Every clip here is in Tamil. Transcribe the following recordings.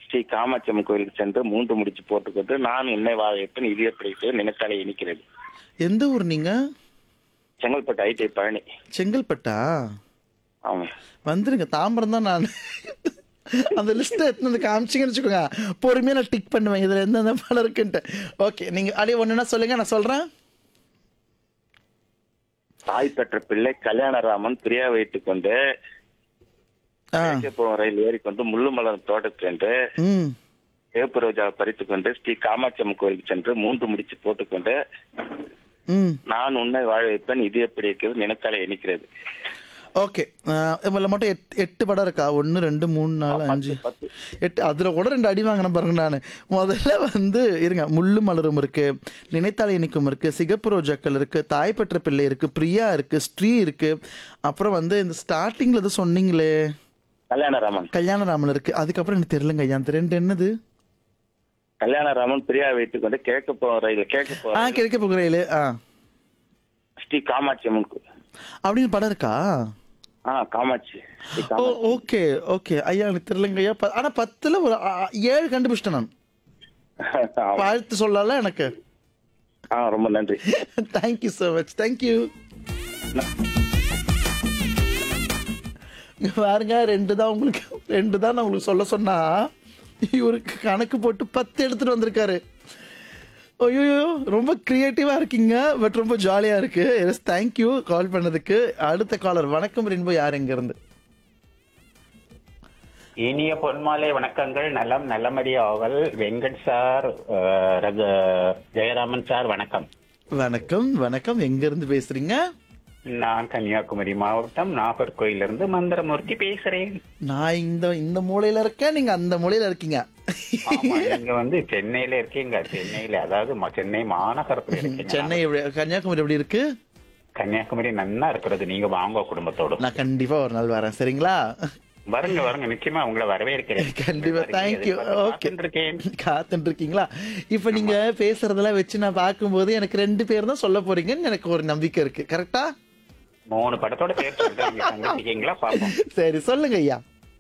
ஸ்ரீ காமாட்சி அம்மன் கோயிலுக்கு சென்று மூன்று முடிச்சு போட்டுக்கொண்டு நான் உன்னை வாழ வைப்பேன் இது எப்படி செய்ய நினைத்தாலே இனிக்கிறது எந்த ஊர் நீங்க செங்கல்பட்டு ஐடி பழனி செங்கல்பட்டா ஆமா வந்துருங்க தாம்பரம் தான் நான் அந்த லிஸ்ட்டை எடுத்து வந்து காமிச்சிங்கன்னு வச்சுக்கோங்க பொறுமையாக நான் டிக் பண்ணுவேன் இதில் எந்தெந்த படம் இருக்குன்ட்டு ஓகே நீங்கள் அப்படியே ஒன்றுனா சொல்லுங்க நான் சொல்கிறேன் தாய் பெற்ற பிள்ளை கல்யாணராமன் பிரியா வைத்துக் கொண்டு ஆ கிழக்கே போகும் ரயில் ஏறிக்கொண்டு முள்ளுமலர் தோட்டத்தில் சென்று ம் சிவப்பு ரோஜாவை பறித்துக் கொண்டு ஸ்ரீ காமாட்சி அம்மன் கோயிலுக்கு சென்று மூன்று முடிச்சு போட்டுக்கொண்டு ம் நான் உன்னை வாழ வைப்பேன் இது எப்படி இருக்கிறது நினைத்தாலே இனிக்கிறது ஓகே இதில் மட்டும் எட் எட்டு படம் இருக்கா ஒன்று ரெண்டு மூணு நாலு அஞ்சு பத்து. எட்டு அதில் கூட ரெண்டு அடி வாங்கின பாருங்க நான் முதல்ல வந்து இருங்க முள்ளு மலரும் இருக்கு நினைத்தால் இனிக்கும் இருக்கு சிகப்பு ரோஜாக்கள் இருக்கு தாய் பெற்ற பிள்ளை இருக்கு பிரியா இருக்கு ஸ்ரீ இருக்கு அப்புறம் வந்து இந்த ஸ்டார்டிங்ல எது சொன்னீங்களே கல்யாணராமன் கல்யாணராமன் இருக்கு அதுக்கப்புறம் எனக்கு தெரியலங்க ஐயா அந்த ரெண்டு என்னது கல்யாணராமன் பிரியா வைத்துக் கொண்டு கிழக்கு போகும் ரயில் கிழக்கு ஆ போகும் கிடைக்க போகிறேன் ஆ ஸ்ரீ காமாட்சி அம்மன் கோ- அப்படின்னு படம் இருக்கா ஆ காமாட்சி ஸ்ரீ ஓ காமாட்சி. ஓகே ஓகே ஐயா எனக்கு தெரியலங்க ஐயா ப- ஆனா பத்துல ஒரு ஆ, ஏழு கண்டுபிடிச்சிட்டேன் நான் ஆமா. வாழ்த்து சொல்லல எனக்கு ஆ ரொம்ப நன்றி தேங்க்யூ ஸோ மச் தேங்க்யூ இங்க பாருங்க ரெண்டு தான் உங்களுக்கு ரெண்டு தான் நான் உங்களுக்கு சொல்ல சொன்னா இவருக்கு கணக்கு போட்டு பத்து எடுத்துட்டு வந்திருக்காரு ஐயோ ரொம்ப கிரியேட்டிவா இருக்கீங்க பட் ரொம்ப ஜாலியா இருக்கு எஸ் தேங்க்யூ கால் பண்ணதுக்கு அடுத்த காலர் வணக்கம் ரென்போ யார் எங்க இருந்து இனிய பொன்மாலை வணக்கங்கள் நலம் நல்லமடி ஆவல் வெங்கட் சார் அஹ், ரகு ஜெயராமன் சார் வணக்கம் வணக்கம் வணக்கம் எங்க இருந்து பேசுறீங்க நான் கன்னியாகுமரி மாவட்டம் நாகர்கோயிலிருந்து மந்திரமூர்த்தி பேசுறேன் நான் இந்த இந்த மூலையில இருக்கேன் நீங்க அந்த மூலையில இருக்கீங்க ஆமா, நீங்க வந்து சென்னையில இருக்கீங்க சென்னையில அதாவது ம- சென்னை மாநகரத்துல இருக்கீங்க சென்னை எப்படி கன்னியாகுமரி எப்படி இருக்கு கன்னியாகுமரி நன்னா இருக்கிறது நீங்க வாங்க குடும்பத்தோட நான் கண்டிப்பா ஒரு நாள் வரேன் சரிங்களா வருங்க வருங்க நிச்சயமா உங்களை வரவேற்கிறேன் கண்டிப்பா தேங்க்யூ ஓகே இருக்கேன் காத்துட்டு இருக்கீங்களா இப்ப நீங்க பேசுறதெல்லாம் வச்சு நான் பார்க்கும்போது எனக்கு ரெண்டு பேர் தான் சொல்ல போறீங்கன்னு எனக்கு ஒரு நம்பிக்கை இருக்கு கரெக்டா மூணு படத்தோட பேர் சொல்றேன் சங்கத்திக்கீங்களா பாப்போம் சரி சொல்லுங்க ஐயா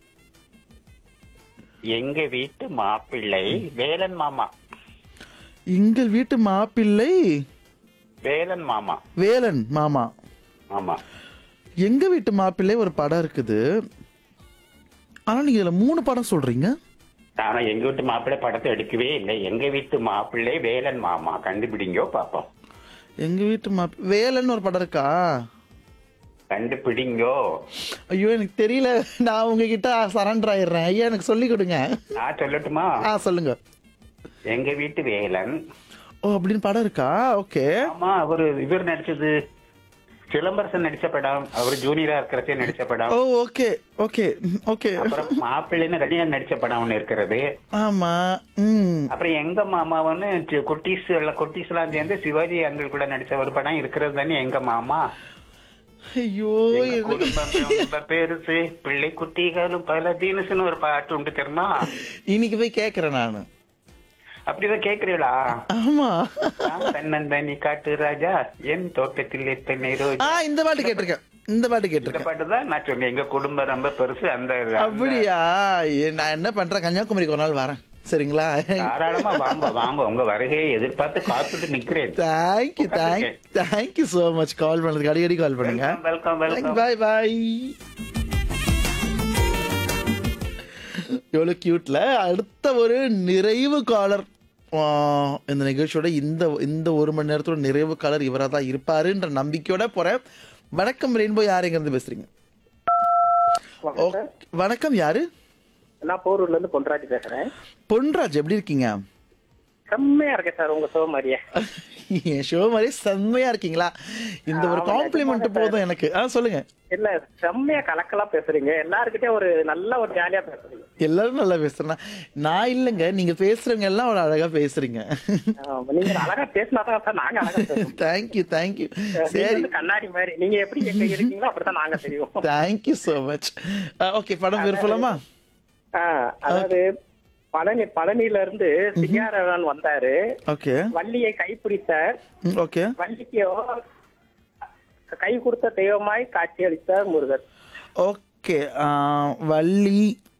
எங்க வீட்டு மாப்பிள்ளை வேலன் மாமா எங்கள் வீட்டு மாப்பிள்ளை வேலன் மாமா வேலன் மாமா ஆமா எங்க வீட்டு மாப்பிள்ளை ஒரு படம் இருக்குது ஆனா நீங்க இதுல மூணு படம் சொல்றீங்க ஆனா எங்க வீட்டு மாப்பிள்ளை படத்தை எடுக்கவே இல்லை எங்க வீட்டு மாப்பிள்ளை வேலன் மாமா கண்டுபிடிங்கோ பாப்போம் எங்க வீட்டு மாப்பி வேலன் ஒரு படம் இருக்கா கண்டுபிடிங்கோ ஐயோ எனக்கு தெரியல நான் உங்ககிட்ட சரண்டர் ஆயிடுறேன் ஐயா எனக்கு சொல்லி கொடுங்க நான் சொல்லட்டுமா ஆ சொல்லுங்க எங்க வீட்டு வேலன் ஓ அப்படின்னு படம் இருக்கா ஓகே ஆமா அவரு இவர் நடிச்சது சிலம்பரசன் நடிச்ச படம் அவர் ஜூனியரா இருக்கிறச்சே நடிச்ச படம் ஓ ஓகே ஓகே ஓகே அப்புறம் மாப்பிள்ளைன்னு ரஜினிகாந்த் நடிச்ச படம் ஒண்ணு இருக்கிறது ஆமா ம் அப்புறம் எங்க மாமாவன்னு சி- குட்டீஸ் எல்லாம் குட்டீஸ் எல்லாம் சேர்ந்து சிவாஜி அங்கிள் கூட நடிச்ச ஒரு படம் இருக்கிறது தானே எங்க மாமா ஐயோ எங்க எனக்கு- குடும்பம் ரொம்ப பெருசு பிள்ளை குட்டிகளும் பல தீனுசுன்னு ஒரு பாட்டு உண்டு தெரியுமா இன்னைக்கு போய் கேக்குறேன் நானு அப்படிதான் கேக்குறீங்களா ஆமா தன்னந்தனி காட்டு ராஜா என் தோட்டத்தில் எத்தனை ஆ ரோஜா இந்த பாட்டு கேட்டிருக்கேன் இந்த பாட்டு இந்த கேட்டிருக்கேன் பாட்டு தான் நான் சொன்னேன் எங்க குடும்பம் ரொம்ப பெருசு அந்த அந்த- அப்படியா ஏ, நான் என்ன பண்றேன் கன்னியாகுமரிக்கு ஒரு நாள் வரேன் சரிங்களா தாராளமா வாங்க வாங்க உங்க வருகையை எதிர்பார்த்து காத்துட்டு நிக்கிறேன் thank you thank thank you so much call பண்ணதுக்கு அடிக்கடி கால் பண்ணுங்க வெல்கம் வெல்கம் பாய் பாய் எவ்வளோ கியூட்ல அடுத்த ஒரு நிறைவு காலர் இந்த நிகழ்ச்சியோட இந்த இந்த ஒரு மணி நேரத்தோட நிறைவு காலர் இவராக தான் இருப்பாருன்ற நம்பிக்கையோட போறேன் வணக்கம் ரெயின்போ யார் எங்க இருந்து பேசுறீங்க ஓ, வணக்கம் யாரு நான் போரூர்ல இருந்து பொன்ராஜ் பேசுறேன் பொன்ராஜ் எப்படி இருக்கீங்க செம்மையா இருக்கேன் சார் உங்க சோ மாதிரியே என் ஷோ மாதிரி செம்மையா இருக்கீங்களா இந்த ஒரு ஆமா, காம்ப்ளிமெண்ட் நிஜமாவே போதும் எனக்கு ஆ சொல்லுங்க இல்ல செம்மையா கலக்கலா பேசுறீங்க எல்லாருக்கிட்டயும் ஒரு நல்ல ஒரு ஜாலியா பேசுறீங்க எல்லாரும் நல்லா பேசுறேன் நான் இல்லைங்க நீங்க பேசுறவங்க எல்லாம் ஒரு அழகா பேசுறீங்க ஆமா, நீங்க அழகா பேசினாதான் சார் நாங்க அழகா பேசுவோம் தேங்க்யூ தேங்க்யூ நீங்க சரி வந்து கண்ணாடி மாதிரி நீங்க எப்படி எங்க இருக்கீங்களோ அப்படித்தான் நாங்க தெரியும் தேங்க்யூ ஸோ மச் ஓகே படம் விருப்பலாமா ஆ, அதாவது பழனி பழனியில இருந்து சிங்காரவன் வந்தாரு ஓகே வள்ளியை கைப்பிடித்தார் ஓகே வள்ளிக்கு கை கொடுத்த தெய்வமாய் காட்சி அளித்தார் முருகர் ஓகே வள்ளி